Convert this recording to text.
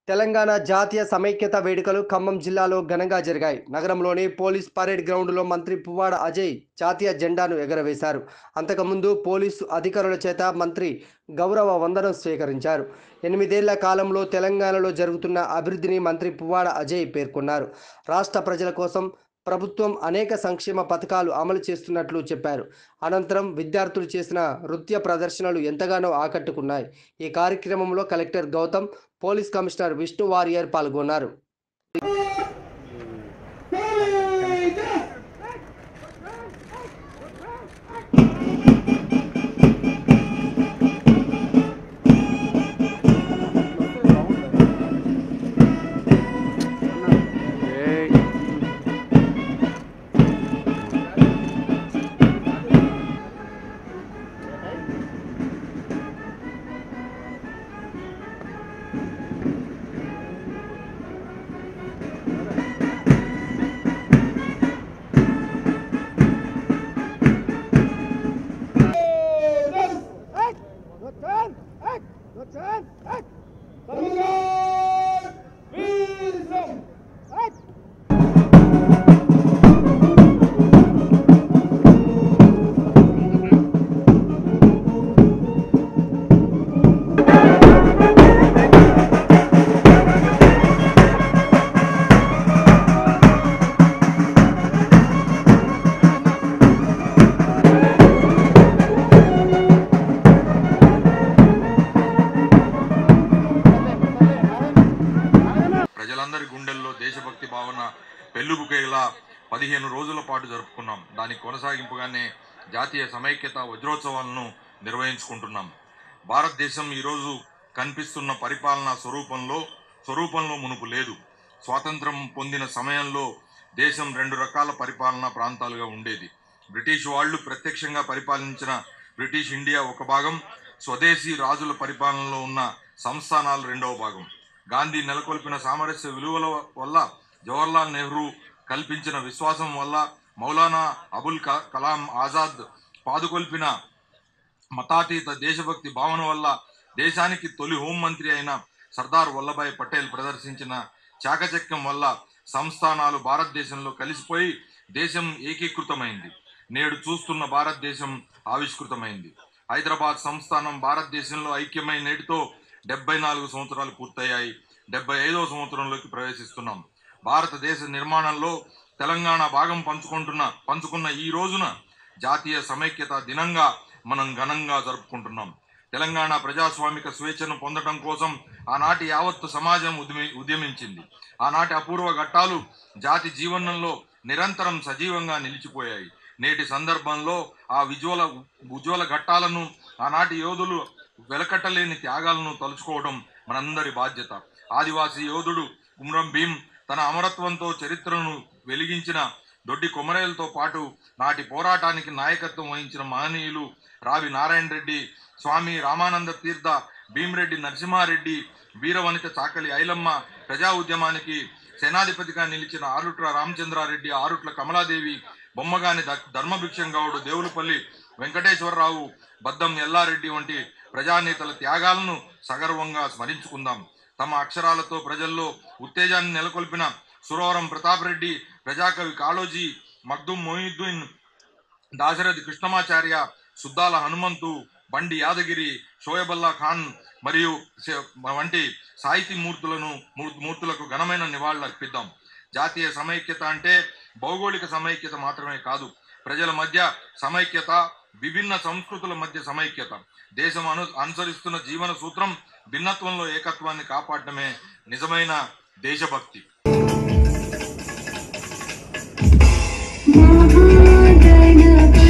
తెలంగాణ జాతీయ సమైక్యత వేడుకలు ఖమ్మం జిల్లాలో ఘనంగా జరిగాయి నగరంలోని పోలీస్ పరేడ్ గ్రౌండ్లో మంత్రి పువ్వాడ అజయ్ జాతీయ జెండాను ఎగరవేశారు అంతకుముందు పోలీసు అధికారుల చేత మంత్రి గౌరవ వందనం స్వీకరించారు ఎనిమిదేళ్ల కాలంలో తెలంగాణలో జరుగుతున్న అభివృద్ధిని మంత్రి పువ్వాడ అజయ్ పేర్కొన్నారు రాష్ట్ర ప్రజల కోసం ప్రభుత్వం అనేక సంక్షేమ పథకాలు అమలు చేస్తున్నట్లు చెప్పారు అనంతరం విద్యార్థులు చేసిన నృత్య ప్రదర్శనలు ఎంతగానో ఆకట్టుకున్నాయి ఈ కార్యక్రమంలో collector Gautam police commissioner Vishnu Warrier పాల్గొన్నారు ప్రజలందరి గుండెల్లో దేశభక్తి భావన పెళ్ళుబుకేలా పదిహేను రోజుల పాటు జరుపుకున్నాం దానికి కొనసాగింపుగానే జాతీయ సమైక్యత వజ్రోత్సవాలను నిర్వహించుకుంటున్నాం భారతదేశం ఈరోజు కనిపిస్తున్న పరిపాలనా స్వరూపంలో స్వరూపంలో మునుపు లేదు స్వాతంత్రం పొందిన సమయంలో దేశం రెండు రకాల పరిపాలనా ప్రాంతాలుగా ఉండేది బ్రిటిష్ వాళ్ళు ప్రత్యక్షంగా పరిపాలించిన బ్రిటిష్ ఇండియా ఒక భాగం స్వదేశీ రాజుల పరిపాలనలో ఉన్న సంస్థానాలు రెండవ భాగం గాంధీ నెలకొల్పిన సామరస్య విలువల వల్ల జవహర్లాల్ నెహ్రూ కల్పించిన విశ్వాసం వల్ల మౌలానా అబుల్ క- కలాం ఆజాద్ పాదుకొల్పిన మతాతీత దేశభక్తి భావన వల్ల దేశానికి తొలి హోంమంత్రి అయిన సర్దార్ వల్లభాయ్ పటేల్ ప్రదర్శించిన చాకచక్యం వల్ల సంస్థానాలు భారతదేశంలో కలిసిపోయి దేశం ఏకీకృతమైంది నేడు చూస్తున్న భారతదేశం ఆవిష్కృతమైంది హైదరాబాద్ సంస్థానం భారతదేశంలో ఐక్యమై నేటితో డెబ్బై నాలుగు సంవత్సరాలు పూర్తయ్యాయి డెబ్బై ఐదవ సంవత్సరంలోకి ప్రవేశిస్తున్నాం భారతదేశ నిర్మాణంలో తెలంగాణ భాగం పంచుకుంటున్న పంచుకున్న ఈ రోజున జాతీయ సమైక్యత దినంగా మనం ఘనంగా జరుపుకుంటున్నాం తెలంగాణ ప్రజాస్వామిక స్వేచ్ఛను పొందడం కోసం ఆనాటి యావత్తు సమాజం ఉద్యమి ఉద్యమించింది ఆనాటి అపూర్వ ఘట్టాలు జాతి జీవనంలో నిరంతరం సజీవంగా నిలిచిపోయాయి నేటి సందర్భంలో ఆ విజ్వల ఉజ్వల ఘట్టాలను ఆనాటి యోధులు వెలకట్టలేని త్యాగాలను తలుచుకోవడం మనందరి బాధ్యత ఆదివాసీ యోధుడు కుమ్రం భీం తన అమరత్వంతో చరిత్రను వెలిగించిన దొడ్డి కొమరేలతో పాటు నాటి పోరాటానికి నాయకత్వం వహించిన మహనీయులు రావి నారాయణ రెడ్డి స్వామి రామానంద తీర్థ భీమిరెడ్డి నరసింహారెడ్డి వీరవనిత చాకలి ఐలమ్మ ప్రజా ఉద్యమానికి సేనాధిపతిగా నిలిచిన ఆరుట్ల రామచంద్రారెడ్డి ఆరుట్ల కమలాదేవి బొమ్మగాని ద- ధర్మభిక్షం గౌడు దేవులపల్లి వెంకటేశ్వరరావు బద్దం ఎల్లారెడ్డి వంటి ప్రజానేతల త్యాగాలను సగర్వంగా స్మరించుకుందాం తమ అక్షరాలతో ప్రజల్లో ఉత్తేజాన్ని నెలకొల్పిన సురవరం ప్రతాప్ రెడ్డి ప్రజాకవి కాళోజీ మగ్దుం మొయిద్దీన్ దాశరథి కృష్ణమాచార్య సుద్దాల హనుమంతు బండి యాదగిరి షోయబల్లా ఖాన్ మరియు శ- వంటి సాహితీ మూర్తులను మూర్- మూర్తులకు ఘనమైన నివాళులు అర్పిద్దాం జాతీయ సమైక్యత అంటే భౌగోళిక సమైక్యత మాత్రమే కాదు ప్రజల మధ్య సమైక్యత విభిన్న సంస్కృతుల మధ్య సమైక్యత దేశం అను అనుసరిస్తున్న జీవన సూత్రం భిన్నత్వంలో ఏకత్వాన్ని కాపాడటమే నిజమైన దేశభక్తి महागणपति